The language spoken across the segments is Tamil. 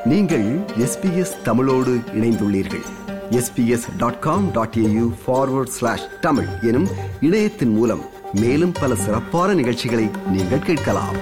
நீங்கள் எஸ்பிஎஸ் தமிழோடு இணைந்துள்ளீர்கள் SBS dot com dot AU forward slash Tamil எனும் இணையத்தின் மூலம் மேலும் பல சிறப்பான நிகழ்ச்சிகளை நீங்கள் கேட்கலாம்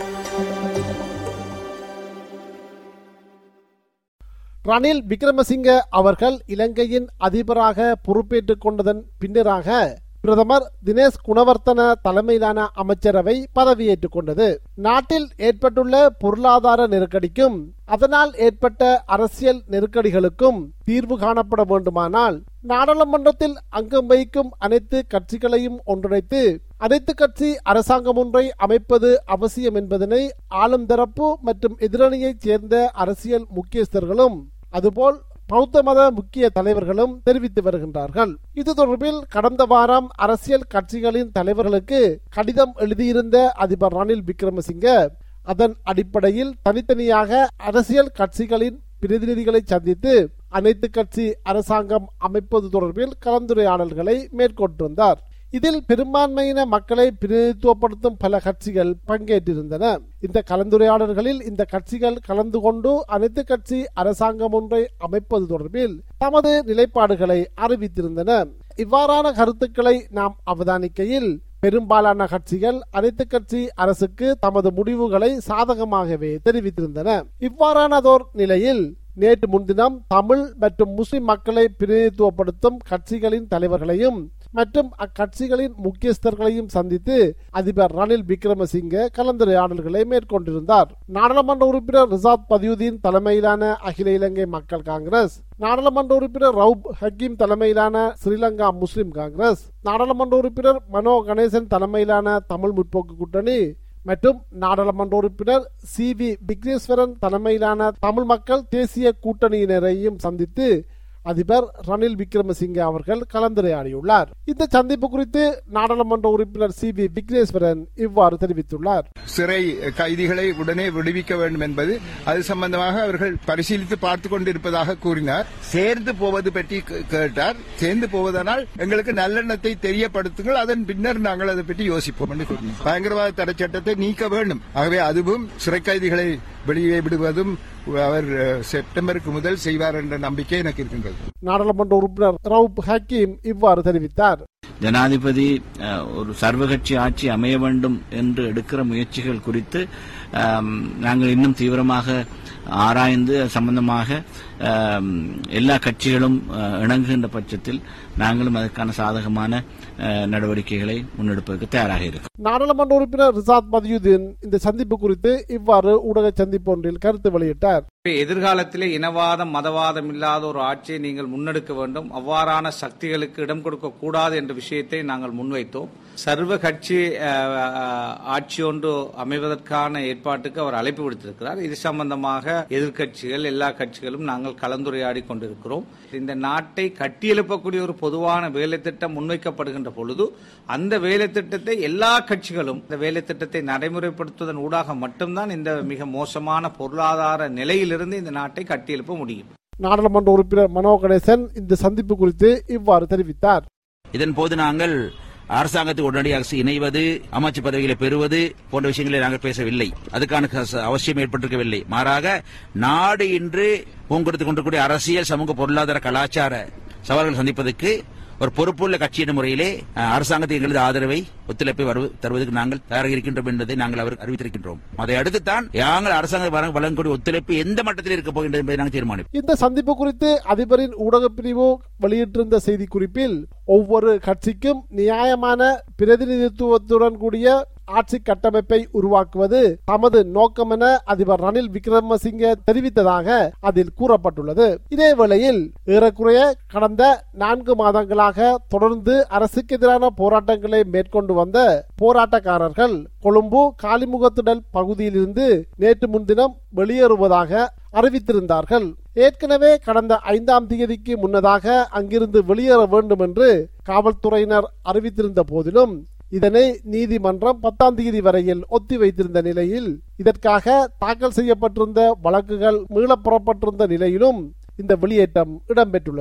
ரணில் விக்ரமசிங்க அவர்கள் இலங்கையின் அதிபராக பொறுப்பேற்றுக் கொண்டதன் பின்னராக பிரதமர் தினேஷ் குணவர்த்தன தலைமையிலான அமைச்சரவை பதவியேற்றுக் கொண்டது நாட்டில் ஏற்பட்டுள்ள பொருளாதார நெருக்கடிக்கும் அதனால் ஏற்பட்ட அரசியல் நெருக்கடிகளுக்கும் தீர்வு காணப்பட வேண்டுமானால் நாடாளுமன்றத்தில் அங்கம் வகிக்கும் அனைத்து கட்சிகளையும் ஒன்றிணைத்து அனைத்து கட்சி அரசாங்கம் ஒன்றை அமைப்பது அவசியம் என்பதனை ஆளும் தரப்பு மற்றும் எதிரணியைச் சேர்ந்த அரசியல் முக்கியஸ்தர்களும் அதுபோல் பௌத்த மத முக்கிய தலைவர்களும் தெரிவித்து வருகின்றார்கள் இது தொடர்பில் கடந்த வாரம் அரசியல் கட்சிகளின் தலைவர்களுக்கு கடிதம் எழுதியிருந்த அதிபர் ரணில் விக்ரமசிங்க அதன் அடிப்படையில் தனித்தனியாக அரசியல் கட்சிகளின் பிரதிநிதிகளை சந்தித்து அனைத்து கட்சி அரசாங்கம் அமைப்பது தொடர்பில் கலந்துரையாடல்களை மேற்கொண்டிருந்தார் இதில் பெரும்பான்மையின மக்களை பிரதிநிதித்துவப்படுத்தும் பல கட்சிகள் பங்கேற்றிருந்தன இந்த கலந்துரையாடல்களில் இந்த கட்சிகள் கலந்து கொண்டு அனைத்து கட்சி அரசாங்கம் ஒன்றை அமைப்பது தொடர்பில் தமது நிலைப்பாடுகளை அறிவித்திருந்தன இவ்வாறான கருத்துக்களை நாம் அவதானிக்கையில் பெரும்பாலான கட்சிகள் அனைத்து கட்சி அரசுக்கு தமது முடிவுகளை சாதகமாகவே தெரிவித்திருந்தன இவ்வாறானதோர் நிலையில் நேற்று முன்தினம் தமிழ் மற்றும் முஸ்லிம் மக்களை பிரதிநிதித்துவப்படுத்தும் கட்சிகளின் தலைவர்களையும் மற்றும் அக்கட்சிகளின் முக்கியஸ்தர்களையும் சந்தித்து அதிபர் ரணில் விக்ரமசிங்க கலந்துரையாடல்களை மேற்கொண்டிருந்தார் நாடாளுமன்ற உறுப்பினர் ரிசாத் பதியுதீன் தலைமையிலான அகில இலங்கை மக்கள் காங்கிரஸ் நாடாளுமன்ற உறுப்பினர் ரவுப் ஹக்கீம் தலைமையிலான ஸ்ரீலங்கா முஸ்லிம் காங்கிரஸ் நாடாளுமன்ற உறுப்பினர் மனோ கணேசன் தலைமையிலான தமிழ் முற்போக்கு கூட்டணி மற்றும் நாடாளுமன்ற உறுப்பினர் சி வி விக்னேஸ்வரன் தலைமையிலான தமிழ் மக்கள் தேசிய கூட்டணியினரையும் சந்தித்து அதிபர் ரணில் விக்ரமசிங்கே அவர்கள் கலந்துரையாடியுள்ளார் இந்த சந்திப்பு குறித்து நாடாளுமன்ற உறுப்பினர் சி வி விக்னேஸ்வரன் இவ்வாறு தெரிவித்துள்ளார் சிறை கைதிகளை உடனே விடுவிக்க வேண்டும் என்பது அது சம்பந்தமாக அவர்கள் பரிசீலித்து பார்த்துக் கொண்டிருப்பதாக கூறினார் சேர்ந்து போவது பற்றி கே- கேட்டார் சேர்ந்து போவதனால் எங்களுக்கு நல்லெண்ணத்தை தெரியப்படுத்துங்கள் அதன் பின்னர் நாங்கள் அதை பற்றி யோசிப்போம் என்று கூறினார் பயங்கரவாத தடை சட்டத்தை நீக்க வேண்டும் ஆகவே அதுவும் சிறை கைதிகளை வெளியே விடுவதும் அவர் அஹ், செப்டம்பருக்கு முதல் செய்வார் என்ற நம்பிக்கை எனக்கு இருக்கின்றது நாடாளுமன்ற உறுப்பினர் ரவுப் ஹக்கீம் இவ்வாறு தெரிவித்தார் ஜனாதிபதி அஹ், ஒரு சர்வகட்சி ஆட்சி அமைய வேண்டும் என்று எடுக்கிற முயற்சிகள் குறித்து ஆம், நாங்கள் இன்னும் தீவிரமாக ஆராய்ந்து அது சம்பந்தமாக ஆம், எல்லா கட்சிகளும் அஹ், இணங்குகின்ற பட்சத்தில் நாங்களும் அதற்கான சாதகமான அஹ், நடவடிக்கைகளை முன்னெடுப்பதற்கு தயாராக இருக்கிறோம் நாடாளுமன்ற உறுப்பினர் ரிசாத் பதியுதீன் இந்த சந்திப்பு குறித்து இவ்வாறு ஊடக சந்திப்பு ஒன்றில் கருத்து வெளியிட்டார் எதிர்காலத்திலே இனவாதம் மதவாதம் இல்லாத ஒரு ஆட்சியை நீங்கள் முன்னெடுக்க வேண்டும் அவ்வாறான சக்திகளுக்கு இடம் கொடுக்க கூடாது என்ற விஷயத்தை நாங்கள் முன்வைத்தோம் சர்வ கட்சி அஹ், அஹ், ஆட்சி ஒன்று அமைவதற்கான ஏற்பாட்டுக்கு அவர் அழைப்பு விடுத்திருக்கிறார் இது சம்பந்தமாக எதிர்க்கட்சிகள் எல்லா கட்சிகளும் நாங்கள் கலந்துரையாடி கொண்டிருக்கிறோம் இந்த நாட்டை கட்டியெழுப்பக்கூடிய ஒரு பொதுவான வேலை திட்டம் முன்வைக்கப்படுகின்ற பொழுது அந்த வேலை திட்டத்தை எல்லா கட்சிகளும் இந்த வேலை திட்டத்தை நடைமுறைப்படுத்துவதன் ஊடாக மட்டும்தான் இந்த மிக மோசமான பொருளாதார நிலையிலிருந்து இந்த நாட்டை கட்டியெழுப்ப முடியும் நாடாளுமன்ற உறுப்பினர் மனோ கணேசன் இந்த சந்திப்பு குறித்து இவ்வாறு தெரிவித்தார் இதன் போது நாங்கள் அரசாங்கத்துக்கு உடனடியாக இணைவது அமைச்சு பதவிகளை பெறுவது போன்ற விஷயங்களை நாங்கள் பேசவில்லை அதுக்கான க- அவசியம் ஏற்பட்டிருக்கவில்லை மாறாக நாடு இன்று பூங்கொடுத்துக் கொண்டிருக்கூடிய அரசியல் சமூக பொருளாதார கலாச்சார சவால்கள் சந்திப்பதற்கு ஒரு பொறுப்புள்ள கட்சியின் முறையிலே அஹ், அரசாங்கத்தை எங்களது ஆதரவை ஒத்துழைப்பை வருவ- தருவதற்கு நாங்கள் தயாராக இருக்கின்றோம் என்பதை நாங்கள் அவருக்கு அறிவித்திருக்கின்றோம் அதை அடுத்துத்தான் நாங்கள் அரசாங்கம் வழங்க- வழங்கக்கூடிய ஒத்துழைப்பு எந்த மட்டத்தில் இருக்கப் போகின்றது என்பதை நாங்கள் தீர்மானிப்போம் இந்த சந்திப்பு குறித்து அதிபரின் ஊடகப் பிரிவு வெளியிட்டிருந்த செய்தி குறிப்பில் ஒவ்வொரு கட்சிக்கும் நியாயமான பிரதிநிதித்துவத்துடன் கூடிய ஆட்சி கட்டமைப்பை உருவாக்குவது தமது நோக்கம் என அதிபர் ரணில் விக்ரமசிங்கே தெரிவித்ததாக அதில் கூறப்பட்டுள்ளது இதே வேளையில் ஏறக்குறைய கடந்த நான்கு மாதங்களாக தொடர்ந்து அரசுக்கு எதிரான போராட்டங்களை மேற்கொண்டு வந்த போராட்டக்காரர்கள் கொழும்பு காலிமுகத்திடல் பகுதியிலிருந்து நேற்று முன்தினம் வெளியேறுவதாக அறிவித்திருந்தார்கள் ஏற்கனவே கடந்த ஐந்தாம் தேதிக்கு முன்னதாக அங்கிருந்து வெளியேற வேண்டும் என்று காவல்துறையினர் அறிவித்திருந்த போதிலும் இதனை நீதிமன்றம் பத்தாம் தேதி வரையில் ஒத்திவைத்திருந்த நிலையில் இதற்காக தாக்கல் செய்யப்பட்டிருந்த வழக்குகள் மீளப் புறப்பட்டிருந்த நிலையிலும் இந்த வெளியேற்றம் இடம்பெற்றுள்ளது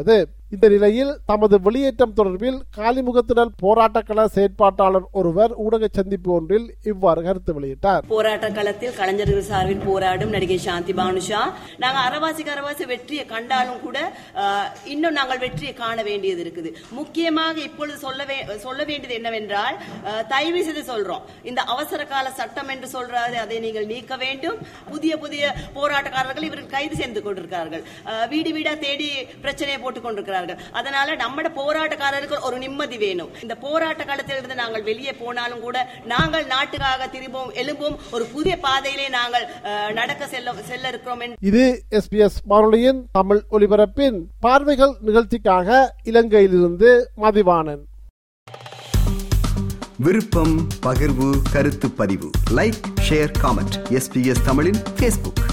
இந்த நிலையில் தமது வெளியேற்றம் தொடர்பில் காலிமுகத்திடல் போராட்டக்கள செயற்பாட்டாளர் ஒருவர் ஊடக சந்திப்பு ஒன்றில் இவ்வாறு கருத்து வெளியிட்டார் போராட்ட களத்தில் கலைஞர்கள் சார்பில் போராடும் நடிகை சாந்தி பானுஷா நாங்க அரவாசிக்கு அரவாசி வெற்றியை கண்டாலும் கூட அஹ், இன்னும் நாங்கள் வெற்றியை காண வேண்டியது இருக்குது முக்கியமாக இப்பொழுது சொல்ல வே- சொல்ல வேண்டியது என்னவென்றால் அஹ், தயவு செய்து சொல்றோம் இந்த அவசர கால சட்டம் என்று சொல்றாரு அதை நீங்கள் நீக்க வேண்டும் புதிய புதிய போராட்டக்காரர்கள் இவர்கள் கைது செய்து கொண்டிருக்கிறார்கள் அஹ், வீடு வீடா தேடி பிரச்சனையை போட்டுக் கொண்டிருக்கிறார்கள் அதனால நம்மட போராட்டக்காரருக்கு ஒரு நிம்மதி வேணும் இந்த போராட்ட காலத்திலிருந்து நாங்கள் வெளியே போனாலும் கூட நாங்கள் நாட்டுக்காக திரும்பவும் எழும்பும் ஒரு புதிய பாதையிலே நாங்கள் அஹ், நடக்க செல்ல செல்ல இருக்கிறோம் என்று இது எஸ்பிஎஸ் வானொலியின் தமிழ் ஒலிபரப்பின் பார்வைகள் நிகழ்ச்சிக்காக இலங்கையிலிருந்து மதிவாணன் விருப்பம் பகிர்வு கருத்து பதிவு லைக் ஷேர் காமெண்ட் எஸ்பிஎஸ் தமிழின் ஃபேஸ்புக்